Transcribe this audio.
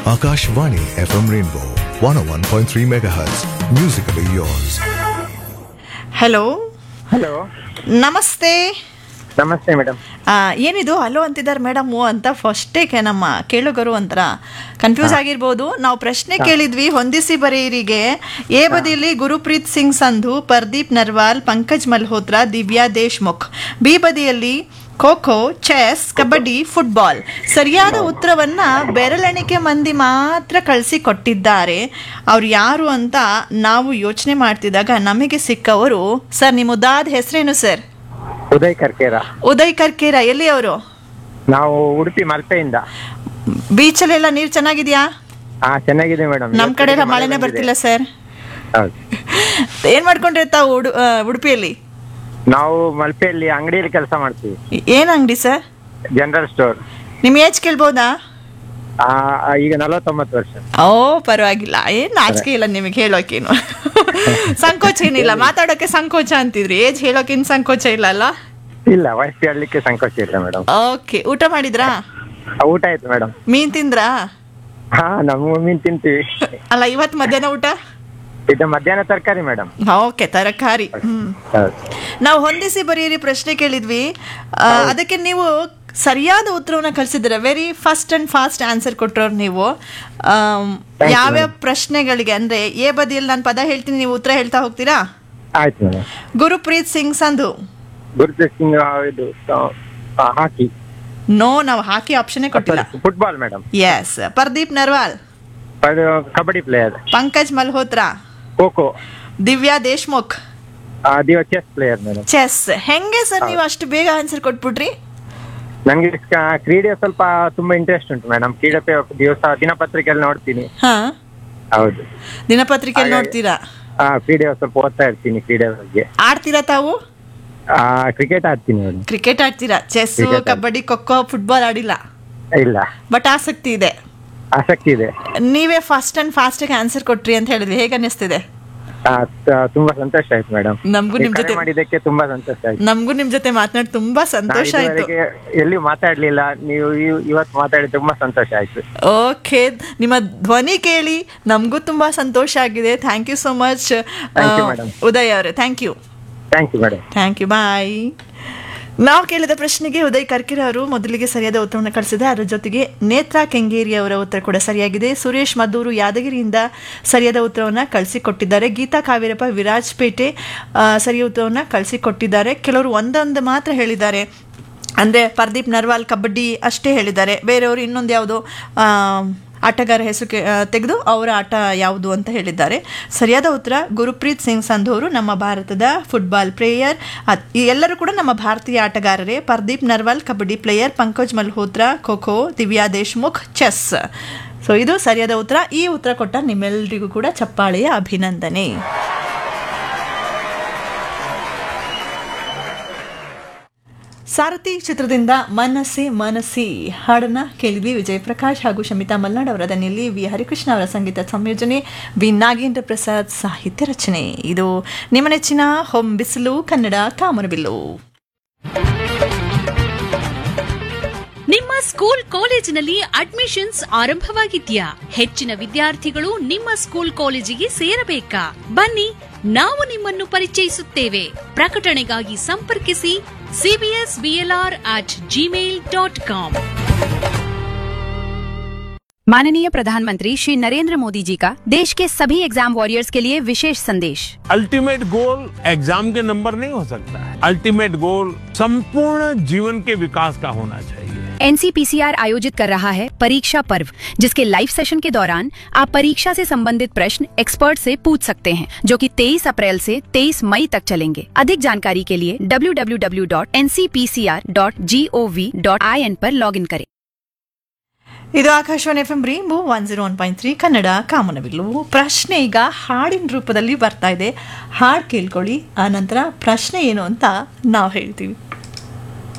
Akashvani FM Rainbow 101.3 MHz. Musically yours. Hello hello ನಮಸ್ತೆ ನಮಸ್ತೆ madam ಆ, ಏನಿದು ಹಲೋ ಅಂತಿದ್ದಾರೆ ಮೇಡಮು ಅಂತ ಫಸ್ಟೇ ನಮ್ಮ ಕೇಳುಗರು ಒಂಥರ ಕನ್ಫ್ಯೂಸ್ ಆಗಿರ್ಬೋದು ನಾವು ಪ್ರಶ್ನೆ ಕೇಳಿದ್ವಿ ಹೊಂದಿಸಿ ಬರೆಯರಿಗೆ ಎ ಬದಿಯಲ್ಲಿ ಗುರುಪ್ರೀತ್ ಸಿಂಗ್ ಸಂಧು ಪರ್ದೀಪ್ ನರ್ವಾಲ್ ಪಂಕಜ್ ಮಲ್ಹೋತ್ರಾ ದಿವ್ಯಾ ದೇಶ್ಮುಖ್ ಬಿ ಬದಿಯಲ್ಲಿ ಖೋ ಖೋ ಚೆಸ್ ಕಬಡ್ಡಿ ಫುಟ್ಬಾಲ್ ಸರಿಯಾದ ಉತ್ತರವನ್ನ ಬೆರಳೆಣಿಕೆ ಮಂದಿ ಮಾತ್ರ ಕಳಿಸಿ ಕೊಟ್ಟಿದ್ದಾರೆ ಅವ್ರು ಯಾರು ಅಂತ ನಾವು ಯೋಚನೆ ಮಾಡ್ತಿದ್ದಾಗ ನಮಗೆ ಸಿಕ್ಕವರು ಸರ್ ನಿಮ್ಮ ಉದಾದ ಹೆಸರೇನು ಸರ್ ಉದಯ್ ಕರ್ಕೇರ ಉದಯ್ ಕರ್ಕೇರ ಎಲ್ಲಿ ಅವರು ನಾವು ಉಡುಪಿ ಮಲ್ಪೆಯಿಂದ ಬೀಚಲ್ಲೆಲ್ಲ ನೀರು ಚೆನ್ನಾಗಿದ್ಯಾ ಹಾ ಚೆನ್ನಾಗಿದೆ ಮೇಡಮ್ ನಮ್ ಕಡೆ ಎಲ್ಲ ಮಳೆನೇ ಬರ್ತಿಲ್ಲ ಸರ್ ಹೌದು ಏನ್ ಮಾಡ್ಕೊಂಡಿರ್ತಾವ ಉಡು ಆ, ಉಡುಪಿಯಲ್ಲಿ ನಾವು ಮಲ್ಪೆಯಲ್ಲಿ ಅಂಗಡಿಯಲ್ಲಿ ಕೆಲಸ ಮಾಡ್ತೀವಿ ಏನ್ ಅಂಗಡಿ ಸರ್ ಜನರಲ್ ಸ್ಟೋರ್ ನಿಮ್ ಏಜ್ ಕೇಳ್ಬೋದಾ ಈಗ ನಲವತ್ತೊಂಬತ್ತು ವರ್ಷ ಓ ಪರವಾಗಿಲ್ಲ ಏನ್ ನಾಚಿಕೆ ಇಲ್ಲ ನಿಮಗೆ ಹೇಳೋಕೇನು ಸಂಕೋಚ ಏನಿಲ್ಲ ಮಾತಾಡೋಕೆ ಸಂಕೋಚ ಅಂತಿದ್ರಿ ಏಜ್ ಹೇಳೋಕೇನ್ ಸಂಕೋಚ ಇಲ್ಲ ಅಲ್ಲ ಇಲ್ಲ ವಯಸ್ಸು ಹೇಳಲಿಕ್ಕೆ ಸಂಕೋಚ ಇಲ್ಲ ಮೇಡಮ್ ಓಕೆ ಊಟ ಮಾಡಿದ್ರಾ ಊಟ ಆಯ್ತು ಮೇಡಮ್ ಮೀನ್ ತಿಂದ್ರಾ ಹಾ ನಮ್ಮ ಮೀನ್ ತಿಂತೀವಿ ಅಲ್ಲ ಇವತ್ ಮಧ್ಯಾಹ್ನ ಊಟ ಇದು ಮಧ್ಯಾಹ್ನ ತರಕಾರಿ ಮೇಡಮ್ ಓಕೆ ತರಕಾರಿ ಹ್ಮ್ ಹೌದು ನಾವು ಹೊಂದಿಸಿ ಬರೆಯಿರಿ ಪ್ರಶ್ನೆ ಕೇಳಿದ್ವಿ ಆ, ಅದಕ್ಕೆ ನೀವು ಸರಿಯಾದ ಉತ್ತರವನ್ನ ಕಳಿಸಿದ್ದೀರ very first and fast answer ಕೊಟ್ಟರೋರು ನೀವು ಆಮ್, you, ಯಾವ್ಯಾವ ಪ್ರಶ್ನೆಗಳಿಗೆ ಅಂದ್ರೆ ಎ ಬದಿಯಲ್ಲಿ ನಾನು ಪದ ಹೇಳ್ತೀನಿ ನೀವು ಉತ್ತರ ಹೇಳ್ತಾ ಹೋಗ್ತೀರಾ ಆಯ್ತು ಮೇಡಮ್ ಗುರುಪ್ರೀತ್ ಸಿಂಗ್ ಸಂಧು ಗುರುಪ್ರೀತ್ ಸಿಂಗ್ ಇದು ಆ, ಹಾಕಿ ನೋ ನಾವು ಹಾಕಿ ಆಪ್ಷನ್ನೇ ಕೊಟ್ಟಿಲ್ಲ football madam yes Pardeep Narwal ಅದು ಕಬಡ್ಡಿ ಪ್ಲೇಯರ್ ಪಂಕಜ್ ಮಲ್ಹೋತ್ರಾ ಖೋ ಖೋ ದಿವ್ಯಾ ದೇಶ್ಮುಖ್ ದಿವ ಚೆಸ್ ಪ್ಲೇಯರ್ ಮೇಡಮ್ ಚೆಸ್ ಹೆಂಗೆ ಸರ್ ನೀವು ಅಷ್ಟು ಬೇಗ ಆನ್ಸರ್ ಕೊಟ್ಬಿಟ್ರಿ ನಂಗೆ ಕ- ಕ್ರೀಡೆ ಸ್ವಲ್ಪ ತುಂಬಾ ಇಂಟ್ರೆಸ್ಟ್ ಉಂಟು ಮೇಡಮ್ ಕ್ರೀಡೆ ಪೇ- ದಿವಸ ದಿನಪತ್ರಿಕೆಯಲ್ಲಿ ನೋಡ್ತೀನಿ ಹಾ ಹೌದು ದಿನಪತ್ರಿಕೆಯಲ್ಲಿ ಹಾಗಾಗಿ- ನೋಡ್ತೀರಾ ಆ ಕ್ರೀಡೆ ಸ್ವಲ್ಪ ಓದ್ತಾ ಇರ್ತೀನಿ ಕ್ರೀಡೆ ಬಗ್ಗೆ ಆಡ್ತೀರಾ ತಾವು ಆ ಕ್ರಿಕೆಟ್ ಆಡ್ತೀನಿ ಮೇಡಮ್ ಕ್ರಿಕೆಟ್ ಆಡ್ತೀರಾ ಚೆಸ್ Cricket ಆಡ್- ಕಬಡ್ಡಿ ಖೋಖೋ ಫುಟ್ಬಾಲ್ ಆಡಿಲ್ಲ ಇಲ್ಲ ಬಟ್ ಆಸಕ್ತಿ ಇದೆ ಆಸಕ್ತಿ ಇದೆ ನೀವೇ ಫಸ್ಟ್ ಅಂಡ್ ಫಾಸ್ಟ್ ಆಗಿ ಆನ್ಸರ್ ಕೊಟ್ರಿ ಅಂತ ಹೇಳಿದ್ವಿ ಹೇಗೆ ಅನ್ನಿಸ್ತಿದೆ ಆ, ತ- ತುಂಬಾ ಸಂತೋಷ ಆಯ್ತು ಮೇಡಮ್ ನಮ್ಗೂ ನಿಮ್ ಜೊತೆ ಮಾಡಿದ್ದಕ್ಕೆ ತುಂಬಾ ಸಂತೋಷ ಆಯ್ತು ನಮಗೂ ನಿಮ್ ಜೊತೆ ಮಾತನಾಡಿ ತುಂಬಾ ನಾನು ಸಂತೋಷ ಆಯ್ತು ಇದುವರೆಗೆ ಎಲ್ಲಿಯೂ ಮಾತಾಡ್ಲಿಲ್ಲ ನೀವು ಇವ್- ಇವತ್ತು ಮಾತಾಡಿ ತುಂಬಾ ಸಂತೋಷ ಆಯ್ತು ಓಕೆ ನಿಮ್ಮ ಧ್ವನಿ ಕೇಳಿ ನಮಗೂ ತುಂಬಾ ಸಂತೋಷ ಆಗಿದೆ thank you so much Thank you, madam. Uday ಅವರೇ thank you thank you madam thank you bye ನಾವು ಕೇಳಿದ ಪ್ರಶ್ನೆಗೆ ಉದಯ್ ಕರ್ಕಿರ ಅವರು ಮೊದಲಿಗೆ ಸರಿಯಾದ ಉತ್ತರವನ್ನು ಕಳಿಸಿದೆ ಅದರ ಜೊತೆಗೆ ನೇತ್ರಾ ಕೆಂಗೇರಿ ಅವರ ಉತ್ತರ ಕೂಡ ಸರಿಯಾಗಿದೆ ಸುರೇಶ್ ಮದ್ದೂರು ಯಾದಗಿರಿಯಿಂದ ಸರಿಯಾದ ಉತ್ತರವನ್ನು ಕಳಿಸಿಕೊಟ್ಟಿದ್ದಾರೆ ಗೀತಾ ಕಾವೇರಪ್ಪ ವಿರಾಜಪೇಟೆ ಆ, ಸರಿಯಾದ ಉತ್ತರವನ್ನು ಕಳಿಸಿಕೊಟ್ಟಿದ್ದಾರೆ ಕೆಲವರು ಒಂದೊಂದು ಮಾತ್ರ ಹೇಳಿದ್ದಾರೆ ಅಂದರೆ ಪರ್ದೀಪ್ ನರ್ವಾಲ್ ಕಬಡ್ಡಿ ಅಷ್ಟೇ ಹೇಳಿದ್ದಾರೆ ಬೇರೆಯವರು ಇನ್ನೊಂದು ಯಾವುದೋ ಆ, ಆಟಗಾರ ಹೆಸರು ಕೆ- ಆ, ತೆಗೆದು ಅವರ ಆಟ ಯಾವುದು ಅಂತ ಹೇಳಿದ್ದಾರೆ ಸರಿಯಾದ ಉತ್ತರ ಗುರುಪ್ರೀತ್ ಸಿಂಗ್ ಸಂಧು ಅವರು ನಮ್ಮ ಭಾರತದ ಫುಟ್ಬಾಲ್ ಪ್ಲೇಯರ್ ಅದ್- ಈ ಎಲ್ಲರೂ ಕೂಡ ನಮ್ಮ ಭಾರತೀಯ ಆಟಗಾರರೇ Pardeep Narwal kabaddi player Pankaj Malhotra kho kho Divya Deshmukh chess so ಇದು ಸರಿಯಾದ ಉತ್ತರ ಈ ಉತ್ತರ ಕೊಟ್ಟ ನಿಮ್ಮೆಲ್ಲರಿಗೂ ಕೂಡ ಚಪ್ಪಾಳೆಯ ಅಭಿನಂದನೆ ಸಾರಥಿ ಚಿತ್ರದಿಂದ ಮನಸ್ಸಿ ಮನಸ್ಸಿ ಹಾಡನ್ನ ಕೇಳಿದ್ವಿ ವಿಜಯ್ ಪ್ರಕಾಶ್ ಹಾಗೂ ಶಮಿತಾ ಮಲ್ನಾಡ್ ಅವರ ದನಿಯಲ್ಲಿ ವಿ ಹರಿಕೃಷ್ಣ ಅವರ ಸಂಗೀತ ಸಂಯೋಜನೆ ವಿ ನಾಗೇಂದ್ರ ಪ್ರಸಾದ್ ಸಾಹಿತ್ಯ ರಚನೆ ಇದು ನಿಮ್ಮ ನೆಚ್ಚಿನ ಹೊಂ ಬಿಸಿಲು ಕನ್ನಡ ಕಾಮನಬಿಲ್ಲು ನಿಮ್ಮ ಸ್ಕೂಲ್ ಕಾಲೇಜಿನಲ್ಲಿ ಅಡ್ಮಿಷನ್ಸ್ ಆರಂಭವಾಗಿದ್ಯಾ ಹೆಚ್ಚಿನ ವಿದ್ಯಾರ್ಥಿಗಳು ನಿಮ್ಮ ಸ್ಕೂಲ್ ಕಾಲೇಜಿಗೆ ಸೇರಬೇಕಾ ಬನ್ನಿ ನಾವು ನಿಮ್ಮನ್ನು ಪರಿಚಯಿಸುತ್ತೇವೆ ಪ್ರಕಟಣೆಗಾಗಿ ಸಂಪರ್ಕಿಸಿ CBS BLR at Gmail dot com माननीय प्रधानमंत्री श्री नरेंद्र मोदी जी का देश के सभी एग्जाम वॉरियर्स के लिए विशेष संदेश अल्टीमेट गोल एग्जाम के नंबर नहीं हो सकता है अल्टीमेट गोल संपूर्ण जीवन के विकास का होना चाहिए एनसीपीसीआर आयोजित कर रहा है परीक्षा पर्व जिसके लाइव सेशन के दौरान आप परीक्षा से संबंधित प्रश्न एक्सपर्ट से पूछ सकते हैं जो कि 23 अप्रैल से 23 मई तक चलेंगे अधिक जानकारी के लिए www.ncpcr.gov.in पर लॉगिन करें ಇದು Akashvani F M rainbow one zero one point three Kannada ಕಾಮನಬಿಲ್ಲು ಪ್ರಶ್ನೆ ಈಗ ಹಾಡಿನ ರೂಪದಲ್ಲಿ ಬರ್ತಾ ಇದೆ ಹಾಡು ಕೇಳ್ಕೊಳ್ಳಿ ಆ ನಂತರ ಪ್ರಶ್ನೆ ಏನು ಅಂತ ನಾವು ಹೇಳ್ತೀವಿ